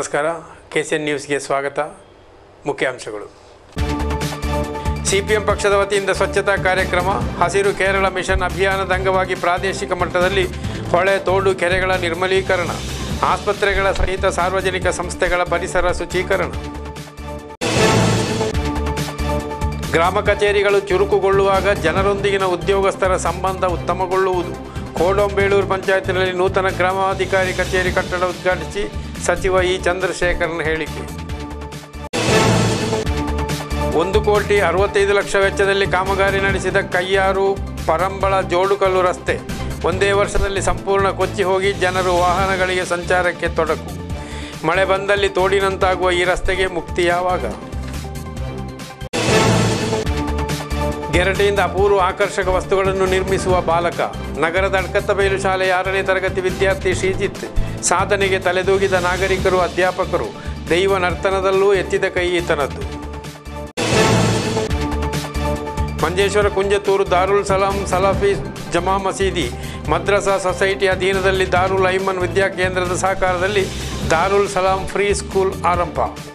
ನಮಸ್ಕಾರ K C N ನ್ಯೂಸ್ಗೆ ಸ್ವಾಗತ ಮುಖ್ಯಾಂಶಗಳು ಸಿಪಿಎಂ ಪಕ್ಷದ ವತಿಯಿಂದ ಸ್ವಚ್ಛತಾ ಕಾರ್ಯಕ್ರಮ ಹಸಿರು ಕೇರಳ ಮಿಷನ್ ಅಭಿಯಾನದ ಅಂಗವಾಗಿ ಪ್ರಾದೇಶಿಕ ಮಟ್ಟದಲ್ಲಿ ಹೊಳೆ ತೋಡು ಕೆರೆಗಳ ನಿರ್ಮಲೀಕರಣ ಆಸ್ಪತ್ರೆಗಳ ಸಹಿತ ಸಾರ್ವಜನಿಕ ಸಂಸ್ಥೆಗಳ ಪರಿಸರ ಶುಚೀಕರಣ ಗ್ರಾಮ ಕಚೇರಿಗಳು ಚುರುಕುಗೊಳ್ಳುವಾಗ ಜನರೊಂದಿಗಿನ ಉದ್ಯೋಗಸ್ಥರ ಸಂಬಂಧ ಉತ್ತಮಗೊಳ್ಳುವುದು ಕೋಡಂಬೇಳೂರು ಪಂಚಾಯತಿನಲ್ಲಿ ನೂತನ ಗ್ರಾಮಾಧಿಕಾರಿ ಕಚೇರಿ ಕಟ್ಟಡ ಉದ್ಘಾಟಿಸಿ ಸಚಿವ ಇ ಚಂದ್ರಶೇಖರನ್ ಹೇಳಿಕೆ ಒಂದು ಕೋಟಿ ಅರವತ್ತೈದು ಲಕ್ಷ ವೆಚ್ಚದಲ್ಲಿ ಕಾಮಗಾರಿ ನಡೆಸಿದ ಕಯ್ಯಾರು ಪರಂಬಳ ಜೋಡುಕಲ್ಲು ರಸ್ತೆ ಒಂದೇ ವರ್ಷದಲ್ಲಿ ಸಂಪೂರ್ಣ ಕೊಚ್ಚಿ ಹೋಗಿ ಜನರು ವಾಹನಗಳಿಗೆ ಸಂಚಾರಕ್ಕೆ ತೊಡಕು ಮಳೆ ಬಂದಲ್ಲಿ ತೋಡಿನಂತಾಗುವ ಈ ರಸ್ತೆಗೆ ಮುಕ್ತಿ ಯಾವಾಗ ಗೆರಟೆಯಿಂದ ಅಪೂರ್ವ ಆಕರ್ಷಕ ವಸ್ತುಗಳನ್ನು ನಿರ್ಮಿಸುವ ಬಾಲಕ ನಗರದ ಅಡ್ಕತ್ತಬೈಲು ಶಾಲೆಯ ಆರನೇ ತರಗತಿ ವಿದ್ಯಾರ್ಥಿ ಶ್ರೀಜಿತ್ ಸಾಧನೆಗೆ ತಲೆದೂಗಿದ ನಾಗರಿಕರು ಅಧ್ಯಾಪಕರು ದೈವ ನರ್ತನದಲ್ಲೂ ಎತ್ತಿದ ಕೈ ಈತನದ್ದು ಮಂಜೇಶ್ವರ ಕುಂಜತೂರು ದಾರುಲ್ ಸಲಾಂ ಸಲಾಫಿ ಜಮಾ ಮಸೀದಿ ಮದ್ರಸಾ ಸೊಸೈಟಿ ಅಧೀನದಲ್ಲಿ ದಾರುಲ್ ಐಮನ್ ವಿದ್ಯಾಕೇಂದ್ರದ ಸಹಕಾರದಲ್ಲಿ ದಾರುಲ್ ಸಲಾಂ ಫ್ರೀ ಸ್ಕೂಲ್ ಆರಂಭ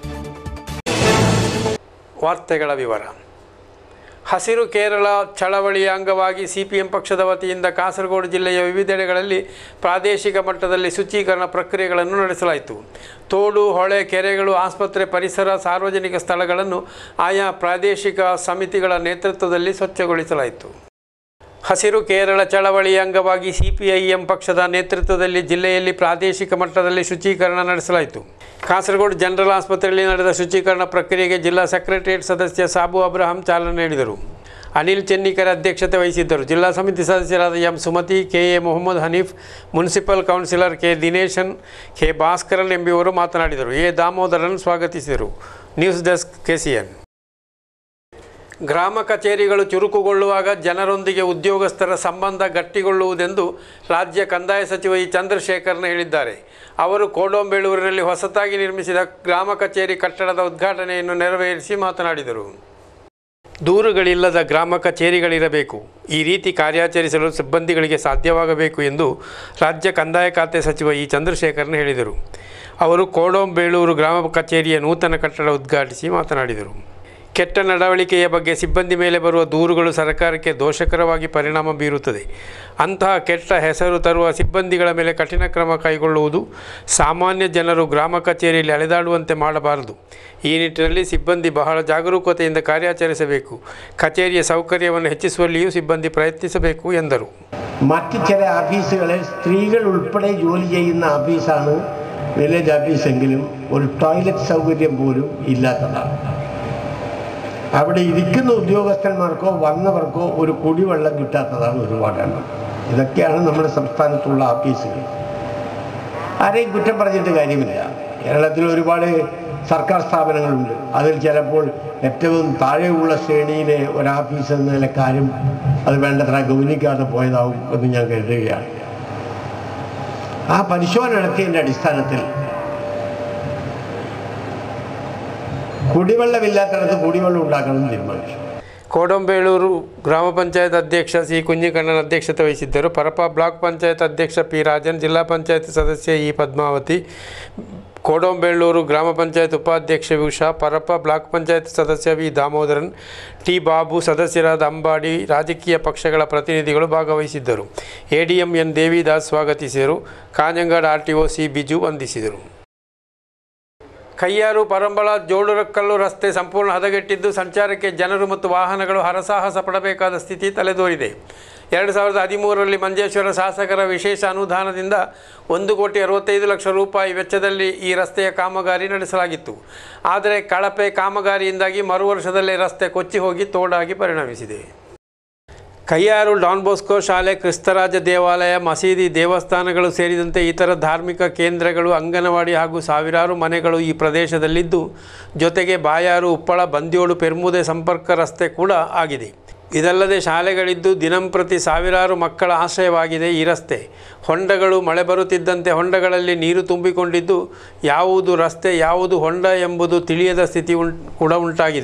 ವಾರ್ತೆಗಳ ವಿವರ ಹಸಿರು ಕೇರಳ ಚಳವಳಿಯ ಅಂಗವಾಗಿ ಸಿಪಿಎಂ ಪಕ್ಷದ ವತಿಯಿಂದ ಕಾಸರಗೋಡು ಜಿಲ್ಲೆಯ ವಿವಿಧೆಡೆಗಳಲ್ಲಿ ಪ್ರಾದೇಶಿಕ ಮಟ್ಟದಲ್ಲಿ ಶುಚೀಕರಣ ಪ್ರಕ್ರಿಯೆಗಳನ್ನು ನಡೆಸಲಾಯಿತು ತೋಡು ಹೊಳೆ ಕೆರೆಗಳು ಆಸ್ಪತ್ರೆ ಪರಿಸರ ಸಾರ್ವಜನಿಕ ಸ್ಥಳಗಳನ್ನು ಆಯಾ ಪ್ರಾದೇಶಿಕ ಸಮಿತಿಗಳ ನೇತೃತ್ವದಲ್ಲಿ ಸ್ವಚ್ಛಗೊಳಿಸಲಾಯಿತು ಹಸಿರು ಕೇರಳ ಚಳವಳಿಯ ಅಂಗವಾಗಿ ಸಿಪಿಐಎಂ ಪಕ್ಷದ ನೇತೃತ್ವದಲ್ಲಿ ಜಿಲ್ಲೆಯಲ್ಲಿ ಪ್ರಾದೇಶಿಕ ಮಟ್ಟದಲ್ಲಿ ಶುಚೀಕರಣ ನಡೆಸಲಾಯಿತು ಕಾಸರಗೋಡು ಜನರಲ್ ಆಸ್ಪತ್ರೆಯಲ್ಲಿ ನಡೆದ ಶುಚೀಕರಣ ಪ್ರಕ್ರಿಯೆಗೆ ಜಿಲ್ಲಾ ಸೆಕ್ರೆಟರಿಯೇಟ್ ಸದಸ್ಯ ಸಾಬು ಅಬ್ರಹಾಂ ಚಾಲನೆ ನೀಡಿದರು ಅನಿಲ್ ಚೆನ್ನಿಕರ್ ಅಧ್ಯಕ್ಷತೆ ವಹಿಸಿದ್ದರು ಜಿಲ್ಲಾ ಸಮಿತಿ ಸದಸ್ಯರಾದ M Sumathi K A Mohammed Haneef municipal councillor K Dineshan K Bhaskaran ಎಂಬುವರು ಮಾತನಾಡಿದರು ಎ ದಾಮೋದರನ್ ಸ್ವಾಗತಿಸಿದರು ನ್ಯೂಸ್ ಡೆಸ್ಕ್ ಕೆಸಿಎನ್ ಗ್ರಾಮ ಕಚೇರಿಗಳು ಚುರುಕುಗೊಳ್ಳುವಾಗ ಜನರೊಂದಿಗೆ ಉದ್ಯೋಗಸ್ಥರ ಸಂಬಂಧ ಗಟ್ಟಿಗೊಳ್ಳುವುದೆಂದು ರಾಜ್ಯ ಕಂದಾಯ ಸಚಿವ ಇ ಚಂದ್ರಶೇಖರ್ನ ಹೇಳಿದ್ದಾರೆ ಅವರು ಕೋಡಂಬೇಳೂರಿನಲ್ಲಿ ಹೊಸತಾಗಿ ನಿರ್ಮಿಸಿದ ಗ್ರಾಮ ಕಚೇರಿ ಕಟ್ಟಡದ ಉದ್ಘಾಟನೆಯನ್ನು ನೆರವೇರಿಸಿ ಮಾತನಾಡಿದರು ದೂರುಗಳಿಲ್ಲದ ಗ್ರಾಮ ಕಚೇರಿಗಳಿರಬೇಕು ಈ ರೀತಿ ಕಾರ್ಯಾಚರಿಸಲು ಸಿಬ್ಬಂದಿಗಳಿಗೆ ಸಾಧ್ಯವಾಗಬೇಕು ಎಂದು ರಾಜ್ಯ ಕಂದಾಯ ಖಾತೆ ಸಚಿವ ಇ ಚಂದ್ರಶೇಖರ್ನ ಹೇಳಿದರು ಅವರು ಕೋಡಂಬೇಳೂರು ಗ್ರಾಮ ಕಚೇರಿಯ ನೂತನ ಕಟ್ಟಡ ಉದ್ಘಾಟಿಸಿ ಮಾತನಾಡಿದರು ಕೆಟ್ಟ ನಡವಳಿಕೆಯ ಬಗ್ಗೆ ಸಿಬ್ಬಂದಿ ಮೇಲೆ ಬರುವ ದೂರುಗಳು ಸರ್ಕಾರಕ್ಕೆ ದೋಷಕರವಾಗಿ ಪರಿಣಾಮ ಬೀರುತ್ತದೆ ಅಂತಹ ಕೆಟ್ಟ ಹೆಸರು ತರುವ ಸಿಬ್ಬಂದಿಗಳ ಮೇಲೆ ಕಠಿಣ ಕ್ರಮ ಕೈಗೊಳ್ಳುವುದು ಸಾಮಾನ್ಯ ಜನರು ಗ್ರಾಮ ಕಚೇರಿಯಲ್ಲಿ ಅಲೆದಾಡುವಂತೆ ಮಾಡಬಾರದು ಈ ನಿಟ್ಟಿನಲ್ಲಿ ಸಿಬ್ಬಂದಿ ಬಹಳ ಜಾಗರೂಕತೆಯಿಂದ ಕಾರ್ಯಾಚರಿಸಬೇಕು കച്ചേരിಯ സൗകര്യವನ್ನು ಹೆಚ್ಚಿಸುವಲ್ಲಿಯೂ സിಬ್ಬಂದಿ പ്രയത്നിಸಬೇಕು ಎಂದರು മറ്റ് ചില ഓഫീസുകളിൽ സ്ത്രീകൾ ഉൾപ്പെടെ ജോലി ചെയ്യുന്ന ഓഫീസാണ് വില്ലേജ് ഓഫീസെങ്കിലും ഒരു ടോയ്ലറ്റ് സൗകര്യം പോലും ഇല്ലാത്തതാണ് അവിടെ ഇരിക്കുന്ന ഉദ്യോഗസ്ഥന്മാർക്കോ വന്നവർക്കോ ഒരു കുടിവെള്ളം കിട്ടാത്തതാണ് ഒരുപാട് എണ്ണം ഇതൊക്കെയാണ് നമ്മുടെ സംസ്ഥാനത്തുള്ള ഓഫീസുകൾ ആരെയും കുറ്റം പറഞ്ഞിട്ട് കാര്യമില്ല കേരളത്തിൽ ഒരുപാട് സർക്കാർ സ്ഥാപനങ്ങളുണ്ട് അതിൽ ചിലപ്പോൾ ഏറ്റവും താഴെയുള്ള ശ്രേണിയിലെ ഒരു ഓഫീസ് എന്ന നിലക്കാരും അത് വേണ്ടത്ര ഗൗനിക്കാതെ പോയതാവും എന്ന് ഞാൻ കരുതുകയാണ് ആ പരിശോധന നടത്തിയതിൻ്റെ അടിസ്ഥാനത്തിൽ കുടിവെള്ളമില്ലാത്തിടത്ത് കുടിവെള്ളം ഉണ്ടാക്കണം തീരുമാനിച്ചു ಕೋಡಂಬೇಳೂರು ಗ್ರಾಮ ಪಂಚಾಯತ್ ಅಧ್ಯಕ್ಷ ಸಿ ಕುഞ്ഞിಕಣ್ಣನ್ ಅಧ್ಯಕ್ಷತೆ ವಹಿಸಿದ್ದರು ಪರಪ ಬ್ಲಾಕ್ ಪಂಚಾಯತ್ ಅಧ್ಯಕ್ಷ ಪಿ ರಾಜನ್ ಜಿಲ್ಲಾ ಪಂಚಾಯತ್ ಸದಸ್ಯ ಇ ಪದ್ಮಾವತಿ ಕೋಡಂಬೇಳೂರು ಗ್ರಾಮ ಪಂಚಾಯತ್ ಉಪಾಧ್ಯಕ್ಷ ಉಷಾ ಪರಪ ಬ್ಲಾಕ್ ಪಂಚಾಯತ್ ಸದಸ್ಯ ವಿ ದಾಮೋದರನ್ ಟಿ ಬಾಬು ಸದಸ್ಯರಾದ ಅಂಬಾಡಿ ರಾಜಕೀಯ ಪಕ್ಷಗಳ ಪ್ರತಿನಿಧಿಗಳು ಭಾಗವಹಿಸಿದ್ದರು ಎಡಿಎಂ ಎನ್ ದೇವಿದಾಸ್ ಸ್ವಾಗತಿಸಿದರು Kanhangad R T O C Biju ವಂದಿಸಿದರು ಕಯ್ಯಾರು ಪರಂಬಳ ಜೋಡುರಕ್ಕಲ್ಲು ರಸ್ತೆ ಸಂಪೂರ್ಣ ಹದಗೆಟ್ಟಿದ್ದು ಸಂಚಾರಕ್ಕೆ ಜನರು ಮತ್ತು ವಾಹನಗಳು ಹರಸಾಹಸ ಪಡಬೇಕಾದ ಸ್ಥಿತಿ ತಲೆದೋರಿದೆ ಎರಡು ಸಾವಿರದ ಹದಿಮೂರರಲ್ಲಿ ಮಂಜೇಶ್ವರ ಶಾಸಕರ ವಿಶೇಷ ಅನುದಾನದಿಂದ ಒಂದು ಕೋಟಿ ಅರವತ್ತೈದು ಲಕ್ಷ ರೂಪಾಯಿ ವೆಚ್ಚದಲ್ಲಿ ಈ ರಸ್ತೆಯ ಕಾಮಗಾರಿ ನಡೆಸಲಾಗಿತ್ತು ಆದರೆ ಕಳಪೆ ಕಾಮಗಾರಿಯಿಂದಾಗಿ ಮರು ವರ್ಷದಲ್ಲೇ ರಸ್ತೆ ಕೊಚ್ಚಿ ಹೋಗಿ ತೋಡಾಗಿ ಪರಿಣಮಿಸಿದೆ ಕಯ್ಯಾರು ಡಾನ್ ಬೋಸ್ಕೋ ಶಾಲೆ ಕ್ರಿಸ್ತರಾಜ ದೇವಾಲಯ ಮಸೀದಿ ದೇವಸ್ಥಾನಗಳು ಸೇರಿದಂತೆ ಇತರ ಧಾರ್ಮಿಕ ಕೇಂದ್ರಗಳು ಅಂಗನವಾಡಿ ಹಾಗೂ ಸಾವಿರಾರು ಮನೆಗಳು ಈ ಪ್ರದೇಶದಲ್ಲಿದ್ದು ಜೊತೆಗೆ ಬಾಯಾರು ಉಪ್ಪಳ ಬಂದ್ಯೋಡು ಪೆರ್ಮುದೆ ಸಂಪರ್ಕ ರಸ್ತೆ ಕೂಡ ಆಗಿದೆ ಇದಲ್ಲದೆ ಶಾಲೆಗಳಿದ್ದು ದಿನಂಪ್ರತಿ ಸಾವಿರಾರು ಮಕ್ಕಳ ಆಶ್ರಯವಾಗಿದೆ ಈ ರಸ್ತೆ ಹೊಂಡಗಳು ಮಳೆ ಬರುತ್ತಿದ್ದಂತೆ ಹೊಂಡಗಳಲ್ಲಿ ನೀರು ತುಂಬಿಕೊಂಡಿದ್ದು ಯಾವುದು ರಸ್ತೆ ಯಾವುದು ಹೊಂಡ ಎಂಬುದು ತಿಳಿಯದ ಸ್ಥಿತಿ ಉಂ ಕೂಡ ಉಂಟಾಗಿದೆ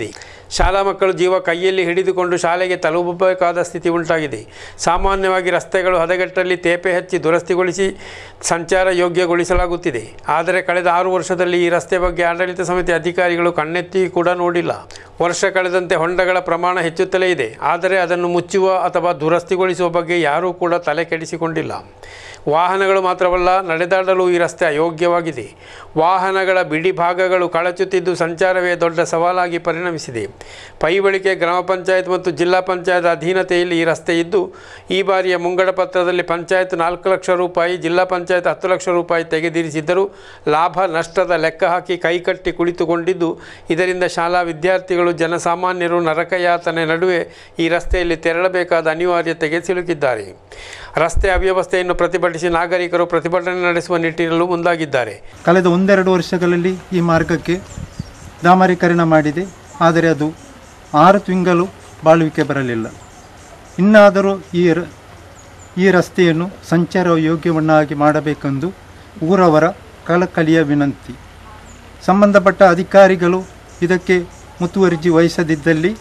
ಶಾಲಾ ಮಕ್ಕಳು ಜೀವ ಕೈಯಲ್ಲಿ ಹಿಡಿದುಕೊಂಡು ಶಾಲೆಗೆ ತಲುಪಬೇಕಾದ ಸ್ಥಿತಿ ಉಂಟಾಗಿದೆ ಸಾಮಾನ್ಯವಾಗಿ ರಸ್ತೆಗಳು ಹದಗೆಟ್ಟಲ್ಲಿ ತೇಪೆ ಹಚ್ಚಿ ದುರಸ್ತಿಗೊಳಿಸಿ ಸಂಚಾರ ಯೋಗ್ಯಗೊಳಿಸಲಾಗುತ್ತಿದೆ ಆದರೆ ಕಳೆದ ಆರು ವರ್ಷದಲ್ಲಿ ಈ ರಸ್ತೆ ಬಗ್ಗೆ ಆಡಳಿತ ಸಮಿತಿ ಅಧಿಕಾರಿಗಳು ಕಣ್ಣೆತ್ತಿ ಕೂಡ ನೋಡಿಲ್ಲ ವರ್ಷ ಕಳೆದಂತೆ ಹೊಂಡಗಳ ಪ್ರಮಾಣ ಹೆಚ್ಚುತ್ತಲೇ ಇದೆ ಆದರೆ ಅದನ್ನು ಮುಚ್ಚುವ ಅಥವಾ ದುರಸ್ತಿಗೊಳಿಸುವ ಬಗ್ಗೆ ಯಾರೂ ಕೂಡ ತಲೆ ಕೆಡಿಸಿಕೊಂಡಿಲ್ಲ ವಾಹನಗಳು ಮಾತ್ರವಲ್ಲ ನಡೆದಾಡಲು ಈ ರಸ್ತೆ ಅಯೋಗ್ಯವಾಗಿದೆ ವಾಹನಗಳ ಬಿಡಿ ಭಾಗಗಳು ಕಳಚುತ್ತಿದ್ದು ಸಂಚಾರವೇ ದೊಡ್ಡ ಸವಾಲಾಗಿ ಪರಿಣಮಿಸಿದೆ ಪೈಬಳಿಕೆ ಗ್ರಾಮ ಪಂಚಾಯತ್ ಮತ್ತು ಜಿಲ್ಲಾ ಪಂಚಾಯತ್ ಅಧೀನತೆಯಲ್ಲಿ ಈ ರಸ್ತೆ ಇದ್ದು ಈ ಬಾರಿಯ ಮುಂಗಡ ಪತ್ರದಲ್ಲಿ ಪಂಚಾಯತ್ ನಾಲ್ಕು ಲಕ್ಷ ರೂಪಾಯಿ ಜಿಲ್ಲಾ ಪಂಚಾಯತ್ ಹತ್ತು ಲಕ್ಷ ರೂಪಾಯಿ ತೆಗೆದಿರಿಸಿದ್ದರೂ ಲಾಭ ನಷ್ಟದ ಲೆಕ್ಕ ಹಾಕಿ ಕೈಕಟ್ಟಿ ಕುಳಿತುಕೊಂಡಿದ್ದು ಇದರಿಂದ ಶಾಲಾ ವಿದ್ಯಾರ್ಥಿಗಳು ಜನಸಾಮಾನ್ಯರು ನರಕಯಾತನೆ ನಡುವೆ ಈ ರಸ್ತೆಯಲ್ಲಿ ತೆರಳಬೇಕಾದ ಅನಿವಾರ್ಯತೆಗೆ ಸಿಲುಕಿದ್ದಾರೆ ರಸ್ತೆ ಅವ್ಯವಸ್ಥೆಯನ್ನು ಪ್ರತಿಭಟಿಸಿ ನಾಗರಿಕರು ಪ್ರತಿಭಟನೆ ನಡೆಸುವ ನಿಟ್ಟಿನಲ್ಲೂ ಮುಂದಾಗಿದ್ದಾರೆ ಕಳೆದ ಒಂದೆರಡು ವರ್ಷಗಳಲ್ಲಿ ಈ ಮಾರ್ಗಕ್ಕೆ ಡಾಮರೀಕರಣ ಮಾಡಿದೆ ಆದರೆ ಅದು ಆರು ತಿಂಗಳು ಬಾಳುವಿಕೆ ಬರಲಿಲ್ಲ ಇನ್ನಾದರೂ ಈ ರ- ಈ ರಸ್ತೆಯನ್ನು ಸಂಚಾರ ಯೋಗ್ಯವನ್ನಾಗಿ ಮಾಡಬೇಕೆಂದು ಊರವರ ಕಳಕಳಿಯ ವಿನಂತಿ ಸಂಬಂಧಪಟ್ಟ ಅಧಿಕಾರಿಗಳು ಇದಕ್ಕೆ ಮುತುವರ್ಜಿ ವಹಿಸದಿದ್ದಲ್ಲಿ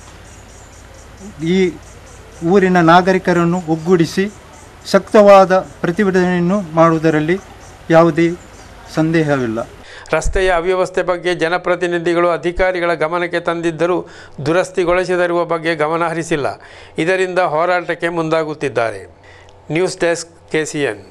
ಈ ಊರಿನ ನಾಗರಿಕರನ್ನು ಒಗ್ಗೂಡಿಸಿ ಶಕ್ತವಾದ ಪ್ರತಿಭಟನೆಯನ್ನು ಮಾಡುವುದರಲ್ಲಿ ಯಾವುದೇ ಸಂದೇಹವಿಲ್ಲ ರಸ್ತೆಯ ಅವ್ಯವಸ್ಥೆ ಬಗ್ಗೆ ಜನಪ್ರತಿನಿಧಿಗಳು ಅಧಿಕಾರಿಗಳ ಗಮನಕ್ಕೆ ತಂದಿದ್ದರೂ ದುರಸ್ತಿಗೊಳಿಸದಿರುವ ಬಗ್ಗೆ ಗಮನ ಹರಿಸಿಲ್ಲ ಇದರಿಂದ ಹೋರಾಟಕ್ಕೆ ಮುಂದಾಗುತ್ತಿದ್ದಾರೆ ನ್ಯೂಸ್ ಡೆಸ್ಕ್ ಕೆಸಿಎನ್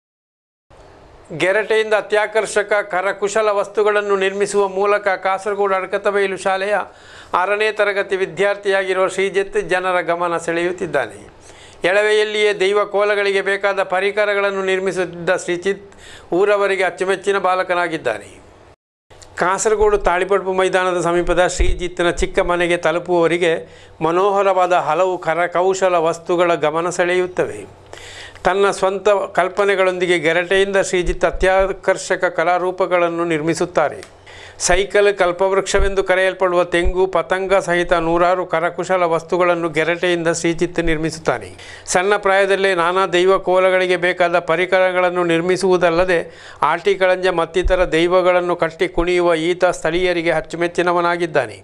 ಗೆರಟೆಯಿಂದ ಅತ್ಯಾಕರ್ಷಕ ಕರಕುಶಲ ವಸ್ತುಗಳನ್ನು ನಿರ್ಮಿಸುವ ಮೂಲಕ ಕಾಸರಗೋಡು ಅಡಕತಬೈಲು ಶಾಲೆಯ ಆರನೇ ತರಗತಿ ವಿದ್ಯಾರ್ಥಿಯಾಗಿರುವ ಶ್ರೀಜಿತ್ ಜನರ ಗಮನ ಸೆಳೆಯುತ್ತಿದ್ದಾನೆ ಎಳವೆಯಲ್ಲಿಯೇ ದೈವ ಕೋಲಗಳಿಗೆ ಬೇಕಾದ ಪರಿಕರಗಳನ್ನು ನಿರ್ಮಿಸುತ್ತಿದ್ದ ಶ್ರೀಜಿತ್ ಊರವರಿಗೆ ಅಚ್ಚುಮೆಚ್ಚಿನ ಬಾಲಕನಾಗಿದ್ದಾನೆ ಕಾಸರಗೋಡು ತಾಳಿಪಡ್ಪು ಮೈದಾನದ ಸಮೀಪದ ಶ್ರೀಜಿತ್ನ ಚಿಕ್ಕ ಮನೆಗೆ ತಲುಪುವವರಿಗೆ ಮನೋಹರವಾದ ಹಲವು ಕರಕೌಶಲ ವಸ್ತುಗಳ ಗಮನ ಸೆಳೆಯುತ್ತವೆ ತನ್ನ ಸ್ವಂತ ಕಲ್ಪನೆಗಳೊಂದಿಗೆ ಗೆರಟೆಯಿಂದ ಶ್ರೀಜಿತ್ ಅತ್ಯಾಕರ್ಷಕ ಕಲಾರೂಪಗಳನ್ನು ನಿರ್ಮಿಸುತ್ತಾರೆ ಸೈಕಲ್ ಕಲ್ಪವೃಕ್ಷವೆಂದು ಕರೆಯಲ್ಪಡುವ ತೆಂಗು ಪತಂಗ ಸಹಿತ ನೂರಾರು ಕರಕುಶಲ ವಸ್ತುಗಳನ್ನು ಗೆರಟೆಯಿಂದ ಶ್ರೀಚಿತ್ ನಿರ್ಮಿಸುತ್ತಾನೆ ಸಣ್ಣ ಪ್ರಾಯದಲ್ಲೇ ನಾನಾ ದೈವ ಕೋಲಗಳಿಗೆ ಬೇಕಾದ ಪರಿಕರಗಳನ್ನು ನಿರ್ಮಿಸುವುದಲ್ಲದೆ ಆಟಿಕಳಂಜ ಮತ್ತಿತರ ದೈವಗಳನ್ನು ಕಟ್ಟಿ ಕುಣಿಯುವ ಈತ ಸ್ಥಳೀಯರಿಗೆ ಅಚ್ಚುಮೆಚ್ಚಿನವನಾಗಿದ್ದಾನೆ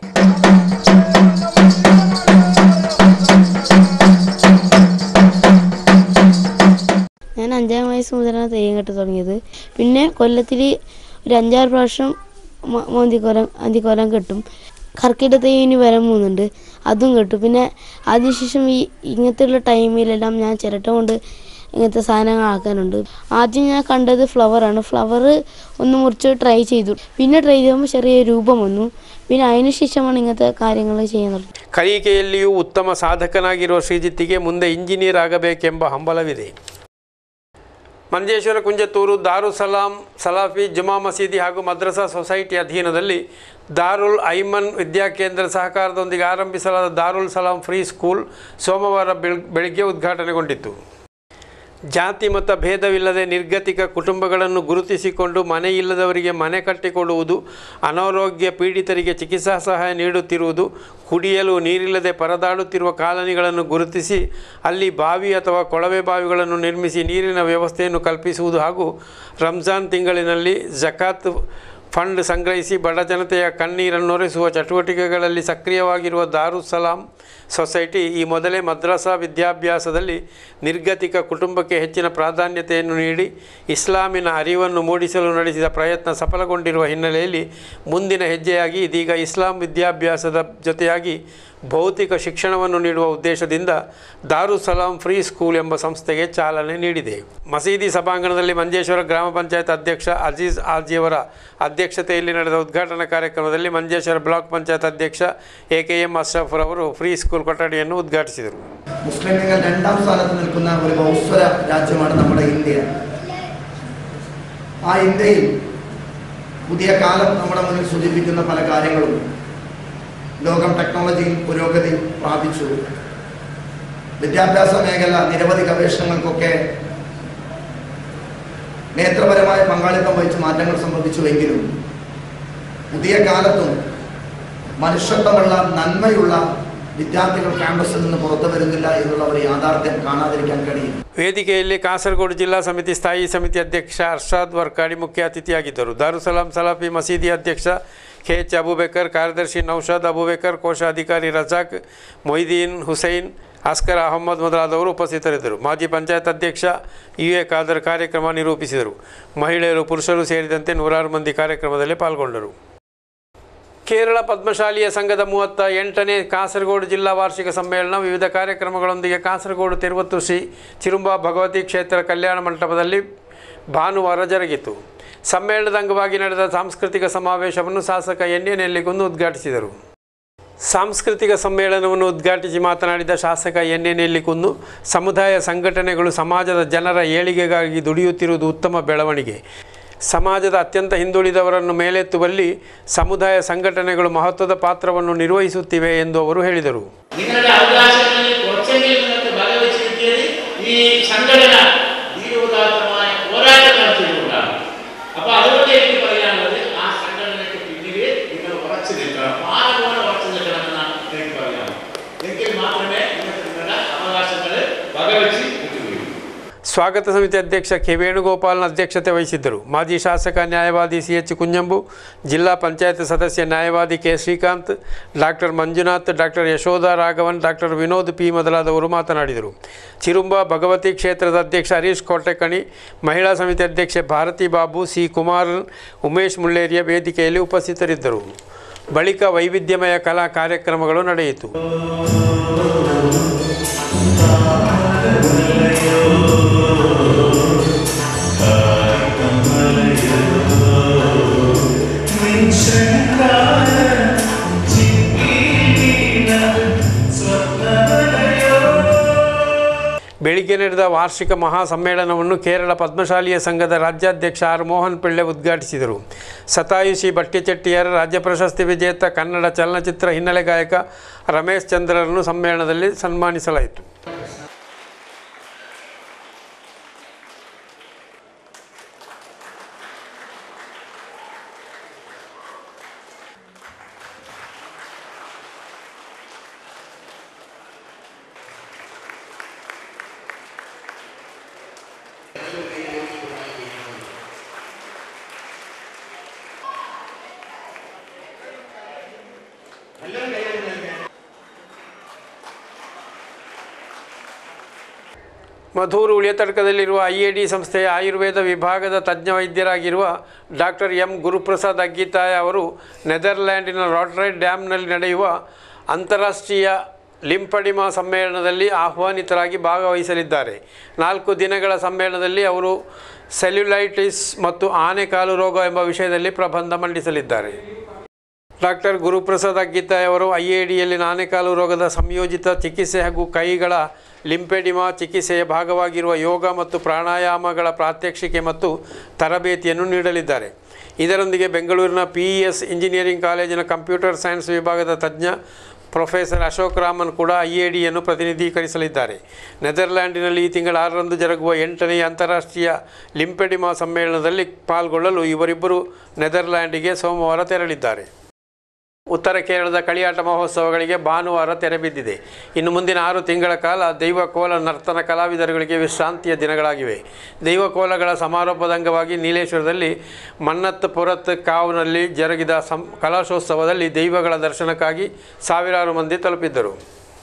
ഞാൻ അഞ്ചാം വയസ്സ് മുതലാണ് തെയ്യം കെട്ട് തുടങ്ങിയത് പിന്നെ കൊല്ലത്തിൽ ഒരു അഞ്ചാറ് പ്രാവശ്യം മ- മോന്തിക്കോലം അന്തിക്കോലം കെട്ടും കർക്കിടക തെയ്യം ഇനി വരാൻ പോകുന്നുണ്ട് അതും കെട്ടും പിന്നെ അതിനുശേഷം ഈ ഇങ്ങനത്തെയുള്ള ടൈമിലെല്ലാം ഞാൻ ചിരട്ട കൊണ്ട് ഇങ്ങനത്തെ സാധനങ്ങൾ ആക്കാനുണ്ട് ആദ്യം ഞാൻ കണ്ടത് ഫ്ലവറാണ് ഫ്ലവർ ഒന്ന് മുറിച്ച് ട്രൈ ചെയ്തു പിന്നെ ട്രൈ ചെയ്യുമ്പോൾ ചെറിയ രൂപം വന്നു പിന്നെ അതിന് ശേഷമാണ് ഇങ്ങനത്തെ കാര്യങ്ങൾ ചെയ്യാൻ തുടങ്ങിയത് ಕಲಿಕೆಯಲ್ಲಿಯೂ ಉತ್ತಮ ಸಾಧಕನಾಗಿರುವ ಶ್ರೀಜಿತ್ತಿಗೆ ಮುಂದೆ ಇಂಜಿನಿಯರ್ ಆಗಬೇಕೆಂಬ ಹಂಬಲವಿದೆ ಮಂಜೇಶ್ವರ ಕುಂಜತ್ತೂರು ದಾರು ಸಲಾಂ ಸಲಾಫಿ ಜುಮಾ ಮಸೀದಿ ಹಾಗೂ ಮದ್ರಸಾ ಸೊಸೈಟಿ ಅಧೀನದಲ್ಲಿ ದಾರುಲ್ ಐಮನ್ ವಿದ್ಯಾಕೇಂದ್ರ ಸಹಕಾರದೊಂದಿಗೆ ಆರಂಭಿಸಲಾದ ದಾರುಲ್ ಸಲಾಂ ಫ್ರೀ ಸ್ಕೂಲ್ ಸೋಮವಾರ ಬೆಳ್ ಬೆಳಗ್ಗೆ ಉದ್ಘಾಟನೆಗೊಂಡಿತು ಜಾತಿ ಮತ ಭೇದವಿಲ್ಲದೆ ನಿರ್ಗತಿಕ ಕುಟುಂಬಗಳನ್ನು ಗುರುತಿಸಿಕೊಂಡು ಮನೆಯಿಲ್ಲದವರಿಗೆ ಮನೆ ಕಟ್ಟಿಕೊಡುವುದು ಅನಾರೋಗ್ಯ ಪೀಡಿತರಿಗೆ ಚಿಕಿತ್ಸಾ ಸಹಾಯ ನೀಡುತ್ತಿರುವುದು ಕುಡಿಯಲು ನೀರಿಲ್ಲದೆ ಪರದಾಡುತ್ತಿರುವ ಕಾಲನಿಗಳನ್ನು ಗುರುತಿಸಿ ಅಲ್ಲಿ ಬಾವಿ ಅಥವಾ ಕೊಳವೆ ಬಾವಿಗಳನ್ನು ನಿರ್ಮಿಸಿ ನೀರಿನ ವ್ಯವಸ್ಥೆಯನ್ನು ಕಲ್ಪಿಸುವುದು ಹಾಗೂ ರಂಜಾನ್ ತಿಂಗಳಿನಲ್ಲಿ ಜಕಾತ್ ಫಂಡ್ ಸಂಗ್ರಹಿಸಿ ಬಡ ಜನತೆಯ ಕಣ್ಣೀರನ್ನೊರೆಸುವ ಚಟುವಟಿಕೆಗಳಲ್ಲಿ ಸಕ್ರಿಯವಾಗಿರುವ ದಾರುಸಲಾಂ ಸೊಸೈಟಿ ಈ ಮೊದಲೇ ಮದ್ರಸಾ ವಿದ್ಯಾಭ್ಯಾಸದಲ್ಲಿ ನಿರ್ಗತಿಕ ಕುಟುಂಬಕ್ಕೆ ಹೆಚ್ಚಿನ ಪ್ರಾಧಾನ್ಯತೆಯನ್ನು ನೀಡಿ ಇಸ್ಲಾಮಿನ ಅರಿವನ್ನು ಮೂಡಿಸಲು ನಡೆಸಿದ ಪ್ರಯತ್ನ ಸಫಲಗೊಂಡಿರುವ ಹಿನ್ನೆಲೆಯಲ್ಲಿ ಮುಂದಿನ ಹೆಜ್ಜೆಯಾಗಿ ಇದೀಗ ಇಸ್ಲಾಂ ವಿದ್ಯಾಭ್ಯಾಸದ ಜೊತೆಯಾಗಿ ಭೌತಿಕ ಶಿಕ್ಷಣವನ್ನು ನೀಡುವ ಉದ್ದೇಶದಿಂದ ದಾರುಸಲಾಂ ಫ್ರೀ ಸ್ಕೂಲ್ ಎಂಬ ಸಂಸ್ಥೆಗೆ ಚಾಲನೆ ನೀಡಿದೆ ಮಸೀದಿ ಸಭಾಂಗಣದಲ್ಲಿ ಮಂಜೇಶ್ವರ ಗ್ರಾಮ ಪಂಚಾಯತ್ ಅಧ್ಯಕ್ಷ ಅಜೀಜ್ ಆಜಿಯವರ ಅಧ್ಯಕ್ಷತೆಯಲ್ಲಿ ನಡೆದ ಉದ್ಘಾಟನಾ ಕಾರ್ಯಕ್ರಮದಲ್ಲಿ ಮಂಜೇಶ್ವರ ಬ್ಲಾಕ್ ಪಂಚಾಯತ್ ಅಧ್ಯಕ್ಷ ಎ ಕೆ ಎಂ ಅಶ್ರಫ್ರವರು ಫ್ರೀ ಸ್ಕೂಲ್ ಕೊಠಡಿಯನ್ನು ಉದ್ಘಾಟಿಸಿದರು മുസ്ലിം ലീഗ് രണ്ടാം സ്ഥാനത്ത് നിൽക്കുന്ന ഒരു ബഹുസ്വര രാജ്യമാണ് നമ്മുടെ ഇന്ത്യ ആ ഇന്ത്യയിൽ പുതിയ കാലം നമ്മുടെ മുന്നിൽ സൂചിപ്പിക്കുന്ന പല കാര്യങ്ങളും ലോകം ടെക്നോളജിയിൽ പുരോഗതി പ്രാപിച്ചു വിദ്യാഭ്യാസ മേഖല നിരവധി ഗവേഷണങ്ങൾക്കൊക്കെ നേത്രപരമായ പങ്കാളിത്തം വഹിച്ച് മാറ്റങ്ങൾ സംഭവിച്ചുവെങ്കിലും പുതിയ കാലത്തും മനുഷ്യത്വമുള്ള നന്മയുള്ള വിദ്യാർത്ഥികൾ ക്യാമ്പസിൽ നിന്ന് പുറത്തു വരുന്നില്ല എന്നുള്ള ഒരു യാഥാർത്ഥ്യം കാണാതിരിക്കാൻ കഴിയും ವೇದಿಕೆಯಲ್ಲಿ ಕಾಸರಗೋಡು ಜಿಲ್ಲಾ ಸಮಿತಿ ಸ್ಥಾಯಿ ಸಮಿತಿ ಅಧ್ಯಕ್ಷ ಅರ್ಷಾದ್ ವರ್ಕಾಡಿ ಮುಖ್ಯ ಅತಿಥಿಯಾಗಿದ್ದರು ದಾರುಸಲಾಂ ಸಲಾಫಿ ಮಸೀದಿ ಅಧ್ಯಕ್ಷ ಕೆ ಎಚ್ ಅಬೂಬೇಕರ್ ಕಾರ್ಯದರ್ಶಿ ನೌಷಾದ್ ಅಬೂಬೇಕರ್ ಕೋಶಾಧಿಕಾರಿ ರಜಾಕ್ ಮೊಯ್ದೀನ್ ಹುಸೈನ್ ಅಸ್ಕರ್ ಅಹಮ್ಮದ್ ಮೊದಲಾದವರು ಉಪಸ್ಥಿತರಿದ್ದರು ಮಾಜಿ ಪಂಚಾಯತ್ ಅಧ್ಯಕ್ಷ ಯು ಎ ಖಾದರ್ ಕಾರ್ಯಕ್ರಮ ನಿರೂಪಿಸಿದರು ಮಹಿಳೆಯರು ಪುರುಷರು ಸೇರಿದಂತೆ ನೂರಾರು ಮಂದಿ ಕಾರ್ಯಕ್ರಮದಲ್ಲಿ ಪಾಲ್ಗೊಂಡರು ಕೇರಳ ಪದ್ಮಶಾಲಿಯ ಸಂಘದ ಮೂವತ್ತ ಎಂಟನೇ ಕಾಸರಗೋಡು ಜಿಲ್ಲಾ ವಾರ್ಷಿಕ ಸಮ್ಮೇಳನ ವಿವಿಧ ಕಾರ್ಯಕ್ರಮಗಳೊಂದಿಗೆ ಕಾಸರಗೋಡು ತಿರುವತ್ತು ಶ್ರೀ ಚಿರುಂಬ ಭಗವತಿ ಕ್ಷೇತ್ರ ಕಲ್ಯಾಣ ಮಂಟಪದಲ್ಲಿ ಭಾನುವಾರ ಜರುಗಿತು ಸಮ್ಮೇಳನದ ಅಂಗವಾಗಿ ನಡೆದ ಸಾಂಸ್ಕೃತಿಕ ಸಮಾವೇಶವನ್ನು ಶಾಸಕ ಎನ್ ಎ ನೆಲ್ಲಿಗುಂದು ಉದ್ಘಾಟಿಸಿದರು ಸಾಂಸ್ಕೃತಿಕ ಸಮ್ಮೇಳನವನ್ನು ಉದ್ಘಾಟಿಸಿ ಮಾತನಾಡಿದ ಶಾಸಕ ಎನ್ ಎನ್ ನೆಲ್ಲಿಕುಂದು ಸಮುದಾಯ ಸಂಘಟನೆಗಳು ಸಮಾಜದ ಜನರ ಏಳಿಗೆಗಾಗಿ ದುಡಿಯುತ್ತಿರುವುದು ಉತ್ತಮ ಬೆಳವಣಿಗೆ ಸಮಾಜದ ಅತ್ಯಂತ ಹಿಂದುಳಿದವರನ್ನು ಮೇಲೆತ್ತುವಲ್ಲಿ ಸಮುದಾಯ സംഘടനಗಳು ಮಹತ್ವದ പാത്രವನ್ನು ನಿರ್ವಹಿಸುತ್ತಿವೆ ಎಂದು ಅವರು ಹೇಳಿದರು നിങ്ങളുടെ അവകാശങ്ങളിൽ കുറച്ചെങ്കിലും നിങ്ങൾക്ക് വകവെച്ച് കിട്ടിയത് ഈ സംഘടന ധീരോദാത്തമായ പോരാട്ടം നടത്തിയതുകൊണ്ടാണ് അപ്പൊ അതുകൊണ്ട് എനിക്ക് പറയാനുള്ളത് ആ സംഘടനയ്ക്ക് പിന്നില് നിങ്ങൾ ഉറച്ചു നിൽക്കണം പാറ പോലെ ഉറച്ചു നിൽക്കണം എന്നാണ് എനിക്ക് പറയാനുള്ളത് എങ്കിൽ മാത്രമേ നിങ്ങൾക്ക് നിങ്ങളുടെ അവകാശങ്ങൾ വകവെച്ച് കിട്ടുകയുള്ളൂ ಸ್ವಾಗತ ಸಮಿತಿ ಅಧ್ಯಕ್ಷ ಕೆ ವೇಣುಗೋಪಾಲ್ನ ಅಧ್ಯಕ್ಷತೆ ವಹಿಸಿದ್ದರು ಮಾಜಿ ಶಾಸಕ ನ್ಯಾಯವಾದಿ ಸಿ ಎಚ್ ಕುಂಜಂಬು ಜಿಲ್ಲಾ ಪಂಚಾಯತ್ ಸದಸ್ಯ ನ್ಯಾಯವಾದಿ K Srikanth doctor Manjunath doctor Yashoda Raghavan doctor Vinod P ಮೊದಲಾದವರು ಮಾತನಾಡಿದರು ಚಿರುಂಬ ಭಗವತಿ ಕ್ಷೇತ್ರದ ಅಧ್ಯಕ್ಷ ಹರೀಶ್ ಕೋಟೆಕಣಿ ಮಹಿಳಾ ಸಮಿತಿ ಅಧ್ಯಕ್ಷೆ ಭಾರತಿ ಬಾಬು ಸಿ ಕುಮಾರ್ ಉಮೇಶ್ ಮುಳ್ಳೇರಿಯ ವೇದಿಕೆಯಲ್ಲಿ ಉಪಸ್ಥಿತರಿದ್ದರು ಬಳಿಕ ವೈವಿಧ್ಯಮಯ ಕಲಾ ಕಾರ್ಯಕ್ರಮಗಳು ನಡೆಯಿತು ಬೆಳಿಗ್ಗೆ ನಡೆದ ವಾರ್ಷಿಕ ಮಹಾಸಮ್ಮೇಳನವನ್ನು ಕೇರಳ ಪದ್ಮಶಾಲಿಯ ಸಂಘದ ರಾಜ್ಯಾಧ್ಯಕ್ಷ ಆರ್ ಮೋಹನ್ ಪಿಳ್ಳೆ ಉದ್ಘಾಟಿಸಿದರು ಸತಾಯುಷಿ ಭಟ್ಟಿಚೆಟ್ಟಿಯರ ರಾಜ್ಯ ಪ್ರಶಸ್ತಿ ವಿಜೇತ ಕನ್ನಡ ಚಲನಚಿತ್ರ ಹಿನ್ನೆಲೆ ಗಾಯಕ ರಮೇಶ್ ಚಂದ್ರರನ್ನು ಸಮ್ಮೇಳನದಲ್ಲಿ ಸನ್ಮಾನಿಸಲಾಯಿತು ಮಧೂರು ಉಳಿಯತಡ್ಕದಲ್ಲಿರುವ ಐ ಎ ಡಿ ಸಂಸ್ಥೆಯ ಆಯುರ್ವೇದ ವಿಭಾಗದ ತಜ್ಞ ವೈದ್ಯರಾಗಿರುವ ಡಾಕ್ಟರ್ ಎಂ ಗುರುಪ್ರಸಾದ್ ಅಗ್ಗಿತಾಯ ಅವರು ನೆದರ್ಲ್ಯಾಂಡಿನ ರಾಟ್ರೈಡ್ ಡ್ಯಾಮ್ನಲ್ಲಿ ನಡೆಯುವ ಅಂತಾರಾಷ್ಟ್ರೀಯ ಲಿಂಪಡಿಮಾ ಸಮ್ಮೇಳನದಲ್ಲಿ ಆಹ್ವಾನಿತರಾಗಿ ಭಾಗವಹಿಸಲಿದ್ದಾರೆ ನಾಲ್ಕು ದಿನಗಳ ಸಮ್ಮೇಳನದಲ್ಲಿ ಅವರು ಸೆಲ್ಯುಲೈಟಿಸ್ ಮತ್ತು ಆನೆಕಾಲು ರೋಗ ಎಂಬ ವಿಷಯದಲ್ಲಿ ಪ್ರಬಂಧ ಮಂಡಿಸಲಿದ್ದಾರೆ ಡಾಕ್ಟರ್ ಗುರುಪ್ರಸಾದ್ ಅಗ್ಗಿತಾಯ್ ಅವರು ಐ ಎ ಡಿಯಲ್ಲಿ ಆನೆಕಾಲು ರೋಗದ ಸಂಯೋಜಿತ ಚಿಕಿತ್ಸೆ ಹಾಗೂ ಕೈಗಳ ಲಿಂಪೆಡಿಮಾ ಚಿಕಿತ್ಸೆಯ ಭಾಗವಾಗಿರುವ ಯೋಗ ಮತ್ತು ಪ್ರಾಣಾಯಾಮಗಳ ಪ್ರಾತ್ಯಕ್ಷಿಕೆ ಮತ್ತು ತರಬೇತಿಯನ್ನು ನೀಡಲಿದ್ದಾರೆ ಇದರೊಂದಿಗೆ ಬೆಂಗಳೂರಿನ ಪಿ ಇ ಎಸ್ ಇಂಜಿನಿಯರಿಂಗ್ ಕಾಲೇಜಿನ ಕಂಪ್ಯೂಟರ್ ಸೈನ್ಸ್ ವಿಭಾಗದ ತಜ್ಞ ಪ್ರೊಫೆಸರ್ ಅಶೋಕ್ ರಾಮನ್ ಕೂಡ ಐ ಎ ಡಿಯನ್ನು ಪ್ರತಿನಿಧೀಕರಿಸಲಿದ್ದಾರೆ ನೆದರ್ಲ್ಯಾಂಡಿನಲ್ಲಿ ಈ ತಿಂಗಳ ಆರರಂದು ಜರುಗುವ ಎಂಟನೆಯ ಅಂತಾರಾಷ್ಟ್ರೀಯ ಲಿಂಪೆಡಿಮಾ ಸಮ್ಮೇಳನದಲ್ಲಿ ಪಾಲ್ಗೊಳ್ಳಲು ಇವರಿಬ್ಬರು ನೆದರ್ಲ್ಯಾಂಡಿಗೆ ಸೋಮವಾರ ತೆರಳಿದ್ದಾರೆ ಉತ್ತರ ಕೇರಳದ ಕಳಿಯಾಟ ಮಹೋತ್ಸವಗಳಿಗೆ ಭಾನುವಾರ ತೆರೆಬಿದ್ದಿದೆ ಇನ್ನು ಮುಂದಿನ ಆರು ತಿಂಗಳ ಕಾಲ ದೈವ ಕೋಲ ನರ್ತನ ಕಲಾವಿದರುಗಳಿಗೆ ವಿಶ್ರಾಂತಿಯ ದಿನಗಳಾಗಿವೆ ದೈವ ಕೋಲಗಳ ಸಮಾರೋಪದ ಅಂಗವಾಗಿ ನೀಲೇಶ್ವರದಲ್ಲಿ ಮನ್ನತ್ ಪುರತ್ ಕಾವ್ನಲ್ಲಿ ಜರುಗಿದ ಸಂ ಕಲಾಶೋತ್ಸವದಲ್ಲಿ ದೈವಗಳ ದರ್ಶನಕ್ಕಾಗಿ ಸಾವಿರಾರು ಮಂದಿ ತಲುಪಿದ್ದರು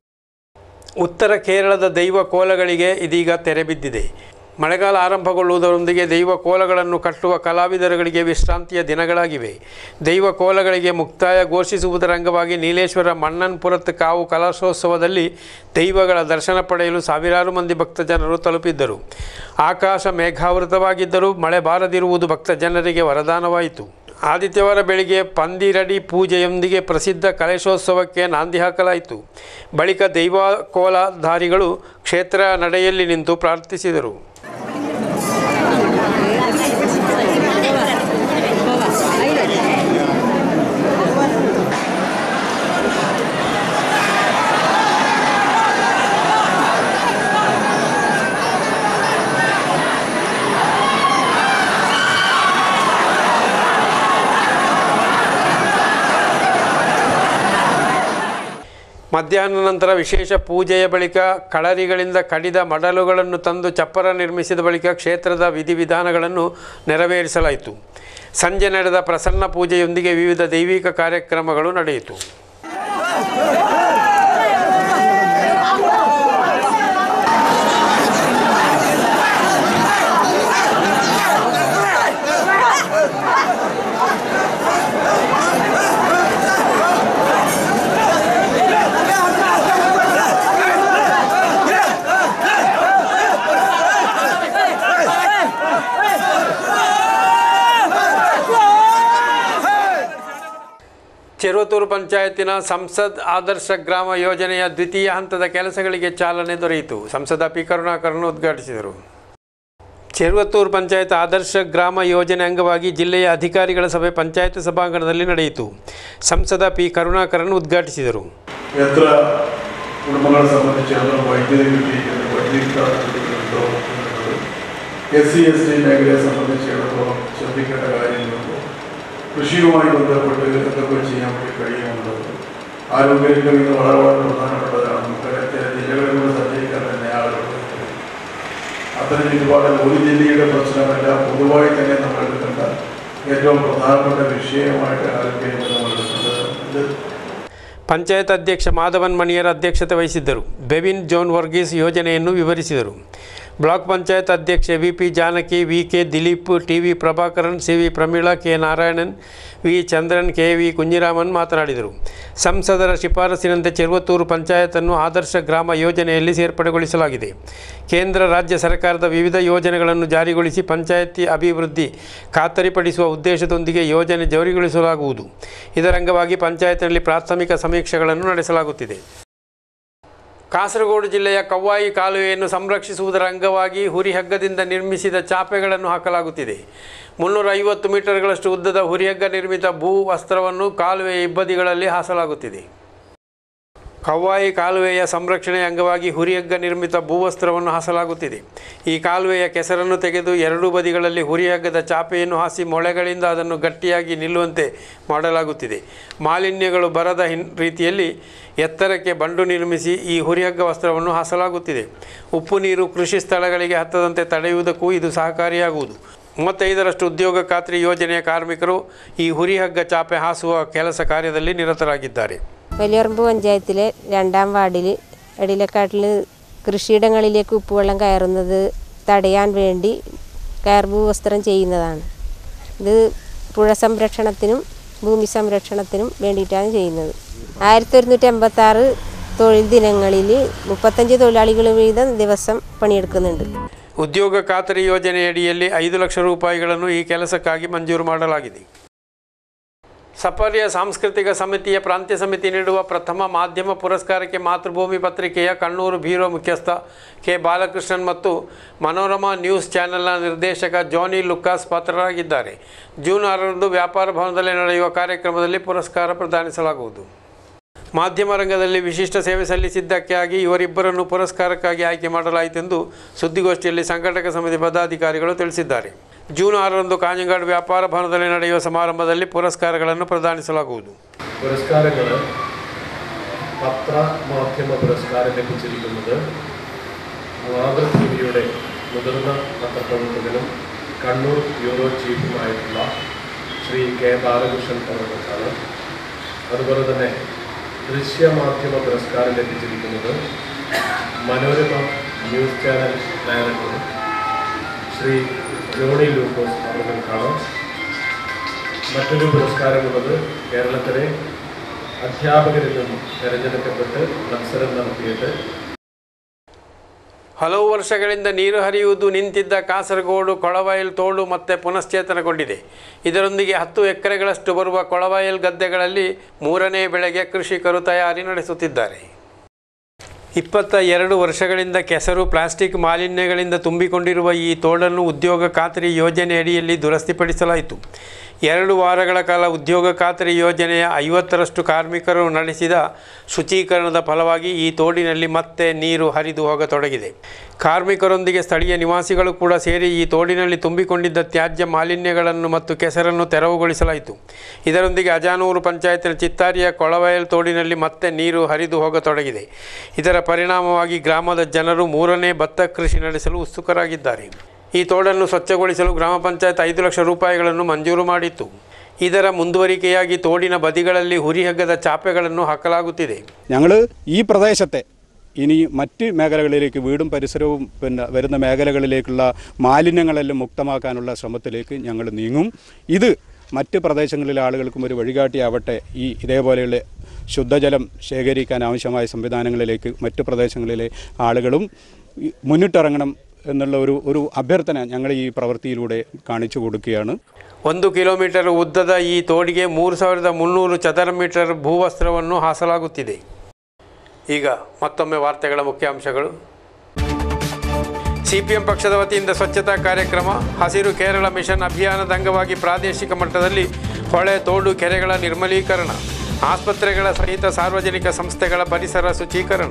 ಉತ್ತರ ಕೇರಳದ ದೈವ ಕೋಲಗಳಿಗೆ ಇದೀಗ ತೆರೆಬಿದ್ದಿದೆ ಮಳೆಗಾಲ ಆರಂಭಗೊಳ್ಳುವುದರೊಂದಿಗೆ ದೈವ ಕೋಲಗಳನ್ನು ಕಟ್ಟುವ ಕಲಾವಿದರುಗಳಿಗೆ ವಿಶ್ರಾಂತಿಯ ದಿನಗಳಾಗಿವೆ ದೈವ ಕೋಲಗಳಿಗೆ ಮುಕ್ತಾಯ ಘೋಷಿಸುವುದರ ಅಂಗವಾಗಿ ನೀಲೇಶ್ವರ ಮಣ್ಣನ್ಪುರತ್ ಕಾವು ಕಲಾಶೋತ್ಸವದಲ್ಲಿ ದೈವಗಳ ದರ್ಶನ ಪಡೆಯಲು ಸಾವಿರಾರು ಮಂದಿ ಭಕ್ತಜನರು ತಲುಪಿದ್ದರು ಆಕಾಶ ಮೇಘಾವೃತವಾಗಿದ್ದರೂ ಮಳೆ ಬಾರದಿರುವುದು ಭಕ್ತಜನರಿಗೆ ವರದಾನವಾಯಿತು ಆದಿತ್ಯವಾರ ಬೆಳಿಗ್ಗೆ ಪಂದಿರಡಿ ಪೂಜೆಯೊಂದಿಗೆ ಪ್ರಸಿದ್ಧ ಕಲಶೋತ್ಸವಕ್ಕೆ ನಾಂದಿ ಹಾಕಲಾಯಿತು ಬಳಿಕ ದೈವ ಕೋಲಧಾರಿಗಳು ಕ್ಷೇತ್ರ ನಡೆಯಲ್ಲಿ ನಿಂತು ಪ್ರಾರ್ಥಿಸಿದರು ಮಧ್ಯಾಹ್ನ ನಂತರ ವಿಶೇಷ ಪೂಜೆಯ ಬಳಿಕ ಕಳರಿಗಳಿಂದ ಕಡಿದ ಮಡಲುಗಳನ್ನು ತಂದು ಚಪ್ಪರ ನಿರ್ಮಿಸಿದ ಬಳಿಕ ಕ್ಷೇತ್ರದ ವಿಧಿವಿಧಾನಗಳನ್ನು ನೆರವೇರಿಸಲಾಯಿತು ಸಂಜೆ ನಡೆದ ಪ್ರಸನ್ನ ಪೂಜೆಯೊಂದಿಗೆ ವಿವಿಧ ದೈವಿಕ ಕಾರ್ಯಕ್ರಮಗಳು ನಡೆಯಿತು ಚೆರುವತ್ತೂರು ಪಂಚಾಯತಿನ ಸಂಸದ್ ಆದರ್ಶ ಗ್ರಾಮ ಯೋಜನೆಯ ದ್ವಿತೀಯ ಹಂತದ ಕೆಲಸಗಳಿಗೆ ಚಾಲನೆ ದೊರೆಯಿತು ಸಂಸದ ಪಿ ಕರುಣಾಕರನ್ ಉದ್ಘಾಟಿಸಿದರು ಚೆರುವತ್ತೂರು ಪಂಚಾಯತ್ ಆದರ್ಶ ಗ್ರಾಮ ಯೋಜನೆ ಅಂಗವಾಗಿ ಜಿಲ್ಲೆಯ ಅಧಿಕಾರಿಗಳ ಸಭೆ ಪಂಚಾಯತ್ ಸಭಾಂಗಣದಲ್ಲಿ ನಡೆಯಿತು ಸಂಸದ ಪಿ ಕರುಣಾಕರನ್ ಉದ್ಘಾಟಿಸಿದರು എത്ര കുടുംബങ്ങളെ സംബന്ധിച്ചിടത്തോളം വൈദ്യുതി കിട്ടിയിരിക്കുന്നത് വൈദ്യുതി കിട്ടാത്തുണ്ടോ എന്നുള്ളത് എസ് സി എസ് ടി മേഖലയെ സംബന്ധിച്ചിടത്തോളം ശ്രദ്ധിക്കേണ്ട കാര്യങ്ങളുണ്ടോ കൃഷിയുമായി ബന്ധപ്പെട്ട് എന്തൊക്കെ ചെയ്യാൻ വേണ്ടി കഴിയുമെന്നുള്ളത് ആരോഗ്യരംഗം ഇന്ന് വളരെ വളരെ പ്രധാനപ്പെട്ടതാണ് നമുക്കറിയാം ചില ജില്ലകളിലൂടെ സഞ്ചരിക്കാൻ തന്നെ ആളുകൾ അത്തരം ചുറ്റുപാടിൽ ഒരു ജില്ലയുടെ പ്രശ്നമല്ല പൊതുവായി തന്നെ നമ്മൾ എടുക്കേണ്ട ഏറ്റവും പ്രധാനപ്പെട്ട വിഷയമായിട്ട് ആരോഗ്യം നമ്മൾ എടുക്കേണ്ടത് ഇത് ಪಂಚಾಯತ್ ಅಧ್ಯಕ್ಷ ಮಾಧವನ್ ಮಣಿಯರ್ ಅಧ್ಯಕ್ಷತೆ ವಹಿಸಿದ್ದರು ಬೆವಿನ್ ಜೋನ್ ವರ್ಗೀಸ್ ಯೋಜನೆಯನ್ನು ವಿವರಿಸಿದರು ಬ್ಲಾಕ್ ಪಂಚಾಯತ್ ಅಧ್ಯಕ್ಷೆ V P Janaki V K Dileep T V Prabhakaran C V Pramila K Narayanan V Chandran K V Kunhiraman ಮಾತನಾಡಿದರು ಸಂಸದರ ಶಿಫಾರಸಿನಂತೆ ಚೆರುವತ್ತೂರು ಪಂಚಾಯತನ್ನು ಆದರ್ಶ ಗ್ರಾಮ ಯೋಜನೆಯಲ್ಲಿ ಸೇರ್ಪಡೆಗೊಳಿಸಲಾಗಿದೆ ಕೇಂದ್ರ ರಾಜ್ಯ ಸರ್ಕಾರದ ವಿವಿಧ ಯೋಜನೆಗಳನ್ನು ಜಾರಿಗೊಳಿಸಿ ಪಂಚಾಯತಿ ಅಭಿವೃದ್ಧಿ ಖಾತರಿಪಡಿಸುವ ಉದ್ದೇಶದೊಂದಿಗೆ ಯೋಜನೆ ಜಾರಿಗೊಳಿಸಲಾಗುವುದು ಇದರ ಅಂಗವಾಗಿ ಪಂಚಾಯತ್ನಲ್ಲಿ ಪ್ರಾಥಮಿಕ ಸಮೀಕ್ಷೆಗಳನ್ನು ನಡೆಸಲಾಗುತ್ತಿದೆ ಕಾಸರಗೋಡು ಜಿಲ್ಲೆಯ ಕವ್ವಾಯಿ ಕಾಲುವೆಯನ್ನು ಸಂರಕ್ಷಿಸುವುದರ ಅಂಗವಾಗಿ ಹುರಿಹಗ್ಗದಿಂದ ನಿರ್ಮಿಸಿದ ಚಾಪೆಗಳನ್ನು ಹಾಕಲಾಗುತ್ತಿದೆ ಮುನ್ನೂರ ಐವತ್ತು ಮೀಟರ್ಗಳಷ್ಟು ಉದ್ದದ ಹುರಿಹಗ್ಗ ನಿರ್ಮಿತ ಭೂ ವಸ್ತ್ರವನ್ನು ಕಾಲುವೆಯ ಇಬ್ಬದಿಗಳಲ್ಲಿ ಹಾಸಲಾಗುತ್ತಿದೆ ಕವ್ವಾಯಿ ಕಾಲುವೆಯ ಸಂರಕ್ಷಣೆಯ ಅಂಗವಾಗಿ ಹುರಿಹಗ್ಗ ನಿರ್ಮಿತ ಭೂವಸ್ತ್ರವನ್ನು ಹಾಸಲಾಗುತ್ತಿದೆ ಈ ಕಾಲುವೆಯ ಕೆಸರನ್ನು ತೆಗೆದು ಎರಡೂ ಬದಿಗಳಲ್ಲಿ ಹುರಿಹಗ್ಗದ ಚಾಪೆಯನ್ನು ಹಾಸಿ ಮೊಳೆಗಳಿಂದ ಅದನ್ನು ಗಟ್ಟಿಯಾಗಿ ನಿಲ್ಲುವಂತೆ ಮಾಡಲಾಗುತ್ತಿದೆ ಮಾಲಿನ್ಯಗಳು ಬರದ ಹಿನ್ ರೀತಿಯಲ್ಲಿ ಎತ್ತರಕ್ಕೆ ಬಂಡು ನಿರ್ಮಿಸಿ ಈ ಹುರಿಹಗ್ಗ ವಸ್ತ್ರವನ್ನು ಹಾಸಲಾಗುತ್ತಿದೆ ಉಪ್ಪು ನೀರು ಕೃಷಿ ಸ್ಥಳಗಳಿಗೆ ಹತ್ತದಂತೆ ತಡೆಯುವುದಕ್ಕೂ ഇത് ಸಹಕಾರಿಯಾಗುವುದು ಮೂವತ್ತೈದರಷ್ಟು ಉದ್ಯೋಗ ಖಾತ್ರಿ ಯೋಜನೆಯ ಕಾರ್ಮಿಕರು ഈ ಹುರಿಹಗ್ಗ ಚಾಪೆ ಹಾಸುವ ಕೆಲಸ ಕಾರ್ಯದಲ್ಲಿ ನಿರತರಾಗಿದ್ದಾರೆ വലിയറമ്പ് പഞ്ചായത്തിലെ രണ്ടാം വാർഡിൽ എടിലക്കാട്ടിൽ കൃഷിയിടങ്ങളിലേക്ക് ഉപ്പുവെള്ളം കയറുന്നത് തടയാൻ വേണ്ടി കയർഭൂ വസ്ത്രം ചെയ്യുന്നതാണ് ഇത് പുഴ സംരക്ഷണത്തിനും ഭൂമി സംരക്ഷണത്തിനും വേണ്ടിയിട്ടാണ് ചെയ്യുന്നത് ആയിരത്തി ഒരുന്നൂറ്റി എൺപത്തി ആറ് തൊഴിൽ ദിനങ്ങളിൽ മുപ്പത്തഞ്ച് തൊഴിലാളികൾ വീതം ദിവസം പണിയെടുക്കുന്നുണ്ട് ಉದ್ಯೋಗ ಖಾತರಿ ಯೋಜನೆಯಡಿಯಲ್ಲಿ ಐದು ಲಕ್ಷ ರೂಪಾಯಿಗಳನ್ನು ಈ ಕೆಲಸಕ್ಕಾಗಿ ಮಂಜೂರು ಮಾಡಲಾಗಿದೆ ಸಫರ್ಯ ಸಾಂಸ್ಕೃತಿಕ ಸಮಿತಿಯ ಪ್ರಾಂತ್ಯ ಸಮಿತಿ ನೀಡುವ ಪ್ರಥಮ ಮಾಧ್ಯಮ ಪುರಸ್ಕಾರಕ್ಕೆ ಮಾತೃಭೂಮಿ ಪತ್ರಿಕೆಯ ಕಣ್ಣೂರು ಬ್ಯೂರೋ ಮುಖ್ಯಸ್ಥ ಕೆ ಬಾಲಕೃಷ್ಣನ್ ಮತ್ತು ಮನೋರಮಾ ನ್ಯೂಸ್ ಚಾನೆಲ್ನ ನಿರ್ದೇಶಕ ಜಾನಿ ಲುಕಾಸ್ ಪಾತ್ರರಾಗಿದ್ದಾರೆ ಜೂನ್ ಆರರಂದು ವ್ಯಾಪಾರ ಭವನದಲ್ಲಿ ನಡೆಯುವ ಕಾರ್ಯಕ್ರಮದಲ್ಲಿ ಪುರಸ್ಕಾರ ಪ್ರದಾನಿಸಲಾಗುವುದು ಮಾಧ್ಯಮ ರಂಗದಲ್ಲಿ ವಿಶಿಷ್ಟ ಸೇವೆ ಸಲ್ಲಿಸಿದ್ದಕ್ಕಾಗಿ ಇವರಿಬ್ಬರನ್ನು ಪುರಸ್ಕಾರಕ್ಕಾಗಿ ಆಯ್ಕೆ ಮಾಡಲಾಯಿತೆಂದು ಸುದ್ದಿಗೋಷ್ಠಿಯಲ್ಲಿ ಸಂಘಟಕ ಸಮಿತಿ ಪದಾಧಿಕಾರಿಗಳು ತಿಳಿಸಿದ್ದಾರೆ ಜೂನ್ ಆರರಂದು ಕಾಂಜಂಗಾಡ್ ವ್ಯಾಪಾರ ಭವನದಲ್ಲಿ ನಡೆಯುವ ಸಮಾರಂಭದಲ್ಲಿ ಪುರಸ್ಕಾರಗಳನ್ನು ಪ್ರದಾನಿಸಲಾಗುವುದು പുരസ്കാരങ്ങൾ പത്ര മാധ്യമ പുരസ്കാരം ലഭിച്ചിരിക്കുന്നത് മാതൃ ടി വിയുടെ മുതിർന്ന പത്രപ്രവർത്തകനും കണ്ണൂർ ബ്യൂറോ ചീഫുമായിട്ടുള്ള ശ്രീ കെ ബാലകൃഷ്ണൻ അവർക്കാണ് അതുപോലെ തന്നെ ദൃശ്യമാധ്യമ പുരസ്കാരം ലഭിച്ചിരിക്കുന്നത് Manorama news channel director Shri Johnny Lukose അവർക്കാണ് മറ്റൊരു പുരസ്കാരമുള്ളത് കേരളത്തിലെ അധ്യാപകരിൽ നിന്നും തിരഞ്ഞെടുക്കപ്പെട്ട് മത്സരം നടത്തിയിട്ട് ಹಲವು ವರ್ಷಗಳಿಂದ ನೀರು ಹರಿಯುವುದು ನಿಂತಿದ್ದ ಕಾಸರಗೋಡು ಕೊಳವಯಲ್ ತೋಡು ಮತ್ತೆ ಪುನಶ್ಚೇತನಗೊಂಡಿದೆ ಇದರೊಂದಿಗೆ ಹತ್ತು ಎಕರೆಗಳಷ್ಟು ಬರುವ ಕೊಳವಯಲ್ ಗದ್ದೆಗಳಲ್ಲಿ ಮೂರನೇ ಬೆಳೆಗೆ ಕೃಷಿಕರು ತಯಾರಿ ನಡೆಸುತ್ತಿದ್ದಾರೆ ಇಪ್ಪತ್ತ ಎರಡು ವರ್ಷಗಳಿಂದ ಕೆಸರು ಪ್ಲಾಸ್ಟಿಕ್ ಮಾಲಿನ್ಯಗಳಿಂದ ತುಂಬಿಕೊಂಡಿರುವ ಈ ತೋಡನ್ನು ಉದ್ಯೋಗ ಖಾತರಿ ಯೋಜನೆ ಅಡಿಯಲ್ಲಿ ದುರಸ್ತಿಪಡಿಸಲಾಯಿತು ಎರಡು ವಾರಗಳ ಕಾಲ ಉದ್ಯೋಗ ಖಾತರಿ ಯೋಜನೆಯ ಐವತ್ತರಷ್ಟು ಕಾರ್ಮಿಕರು ನಡೆಸಿದ ಶುಚೀಕರಣದ ಫಲವಾಗಿ ಈ ತೋಡಿನಲ್ಲಿ ಮತ್ತೆ ನೀರು ಹರಿದು ಹೋಗತೊಡಗಿದೆ ಕಾರ್ಮಿಕರೊಂದಿಗೆ ಸ್ಥಳೀಯ ನಿವಾಸಿಗಳು ಕೂಡ ಸೇರಿ ಈ ತೋಡಿನಲ್ಲಿ ತುಂಬಿಕೊಂಡಿದ್ದ ತ್ಯಾಜ್ಯ ಮಾಲಿನ್ಯಗಳನ್ನು ಮತ್ತು ಕೆಸರನ್ನು ತೆರವುಗೊಳಿಸಲಾಯಿತು ಇದರೊಂದಿಗೆ ಅಜಾನೂರು ಪಂಚಾಯತಿನ ಚಿತ್ತಾರಿಯ ಕೊಳವಯಲ್ ತೋಡಿನಲ್ಲಿ ಮತ್ತೆ ನೀರು ಹರಿದು ಹೋಗತೊಡಗಿದೆ ಇದರ ಪರಿಣಾಮವಾಗಿ ಗ್ರಾಮದ ಜನರು ಮೂರನೇ ಭತ್ತ ಕೃಷಿ ನಡೆಸಲು ಉತ್ಸುಕರಾಗಿದ್ದಾರೆ ಈ ತೋಡನ್ನು ಸ್ವಚ್ಛಗೊಳಿಸಲು ಗ್ರಾಮ ಪಂಚಾಯತ್ ಐದು ಲಕ್ಷ ರೂಪಾಯಿಗಳನ್ನು ಮಂಜೂರು ಮಾಡಿತ್ತು ಇದರ ಮುಂದುವರಿಕೆಯಾಗಿ തോടിನ ಬದಿಗಳಲ್ಲಿ ಹುರಿಹಗ್ಗದ ಚಾಪೆಗಳನ್ನು ಹಾಕಲಾಗುತ್ತಿದೆ ഞങ്ങൾ ഈ പ്രദേശത്തെ ഇനി മറ്റ് മേഖലകളിലേക്ക് വീടും പരിസരവും പിന്നെ വരുന്ന മേഖലകളിലേക്കുള്ള മാലിന്യങ്ങളെല്ലാം മുക്തമാക്കാനുള്ള ശ്രമത്തിലേക്ക് ഞങ്ങൾ നീങ്ങും ഇത് മറ്റ് പ്രദേശങ്ങളിലെ ആളുകൾക്കും ഒരു വഴികാട്ടിയാവട്ടെ ഈ ഇതേപോലെയുള്ള ശുദ്ധജലം ശേഖരിക്കാൻ ആവശ്യമായ സംവിധാനങ്ങളിലേക്ക് മറ്റ് പ്രദേശങ്ങളിലെ ആളുകളും ഈ മുന്നിട്ടിറങ്ങണം എന്നുള്ള ഒരു ഒരു അഭ്യർത്ഥന ഞങ്ങൾ ഈ പ്രവൃത്തിയിലൂടെ കാണിച്ചു കൊടുക്കുകയാണ് ಒಂದು ಕಿಲೋಮೀಟರ್ ಉದ್ದದ ಈ ತೋಡಿಗೆ ಮೂರು ಸಾವಿರದ ಮುನ್ನೂರು ಚದರ ಮೀಟರ್ ಭೂವಸ್ತ್ರವನ್ನು ಹಾಸಲಾಗುತ್ತಿದೆ ಈಗ ಮತ್ತೊಮ್ಮೆ ವಾರ್ತೆಗಳ ಮುಖ್ಯಾಂಶಗಳು ಸಿಪಿಎಂ ಪಕ್ಷದ ವತಿಯಿಂದ ಸ್ವಚ್ಛತಾ ಕಾರ್ಯಕ್ರಮ ಹಸಿರು ಕೇರಳ ಮಿಷನ್ ಅಭಿಯಾನದ ಅಂಗವಾಗಿ ಪ್ರಾದೇಶಿಕ ಮಟ್ಟದಲ್ಲಿ ಹೊಳೆ ತೋಡು ಕೆರೆಗಳ ನಿರ್ಮಲೀಕರಣ ಆಸ್ಪತ್ರೆಗಳ ಸಹಿತ ಸಾರ್ವಜನಿಕ ಸಂಸ್ಥೆಗಳ ಪರಿಸರ ಶುಚೀಕರಣ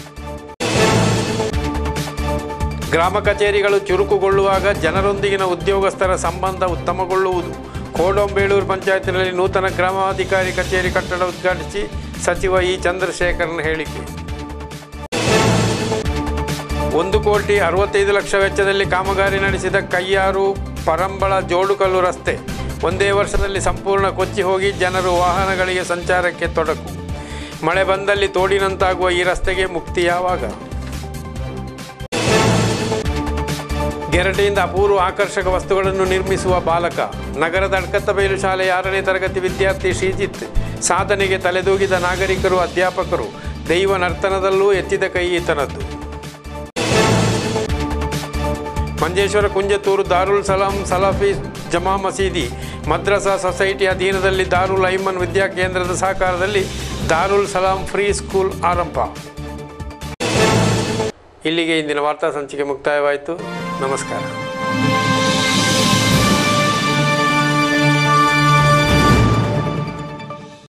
ಗ್ರಾಮ ಕಚೇರಿಗಳು ಚುರುಕುಗೊಳ್ಳುವಾಗ ಜನರೊಂದಿಗಿನ ಉದ್ಯೋಗಸ್ಥರ ಸಂಬಂಧ ಉತ್ತಮಗೊಳ್ಳುವುದು ಕೋಡಂಬೇಳೂರು ಪಂಚಾಯತಿನಲ್ಲಿ ನೂತನ ಗ್ರಾಮಾಧಿಕಾರಿ ಕಚೇರಿ ಕಟ್ಟಡ ಉದ್ಘಾಟಿಸಿ ಸಚಿವ ಇ ಚಂದ್ರಶೇಖರನ್ ಹೇಳಿಕೆ ಒಂದು ಕೋಟಿ ಅರವತ್ತೈದು ಲಕ್ಷ ವೆಚ್ಚದಲ್ಲಿ ಕಾಮಗಾರಿ ನಡೆಸಿದ ಕಯ್ಯಾರು ಪರಂಬಳ ಜೋಡುಕಲ್ಲು ರಸ್ತೆ ಒಂದೇ ವರ್ಷದಲ್ಲಿ ಸಂಪೂರ್ಣ ಕೊಚ್ಚಿ ಹೋಗಿ ಜನರು ವಾಹನಗಳಿಗೆ ಸಂಚಾರಕ್ಕೆ ತೊಡಕು ಮಳೆ ಬಂದಲ್ಲಿ ತೋಡಿನಂತಾಗುವ ಈ ರಸ್ತೆಗೆ ಮುಕ್ತಿ ಯಾವಾಗ ಗೆರಟೆಯಿಂದ ಅಪೂರ್ವ ಆಕರ್ಷಕ ವಸ್ತುಗಳನ್ನು ನಿರ್ಮಿಸುವ ಬಾಲಕ ನಗರದ ಅಡ್ಕತ್ತಬೈಲು ಶಾಲೆಯ ಆರನೇ ತರಗತಿ ವಿದ್ಯಾರ್ಥಿ ಶ್ರೀಜಿತ್ ಸಾಧನೆಗೆ ತಲೆದೂಗಿದ ನಾಗರಿಕರು ಅಧ್ಯಾಪಕರು ದೈವ ನರ್ತನದಲ್ಲೂ ಎತ್ತಿದ ಕೈ ಈತನದ್ದು ಮಂಜೇಶ್ವರ ಕುಂಜತೂರು ದಾರುಲ್ ಸಲಾಂ ಸಲಾಫಿ ಜಮಾ ಮಸೀದಿ ಮದ್ರಸಾ ಸೊಸೈಟಿ ಅಧೀನದಲ್ಲಿ ದಾರುಲ್ ಐಮನ್ ವಿದ್ಯಾಕೇಂದ್ರದ ಸಹಕಾರದಲ್ಲಿ ದಾರುಲ್ ಸಲಾಂ ಫ್ರೀ ಸ್ಕೂಲ್ ಆರಂಭ ಇಲ್ಲಿಗೆ ಇಂದಿನ ವಾರ್ತಾ ಸಂಚಿಕೆ ಮುಕ್ತಾಯವಾಯಿತು ನಮಸ್ಕಾರ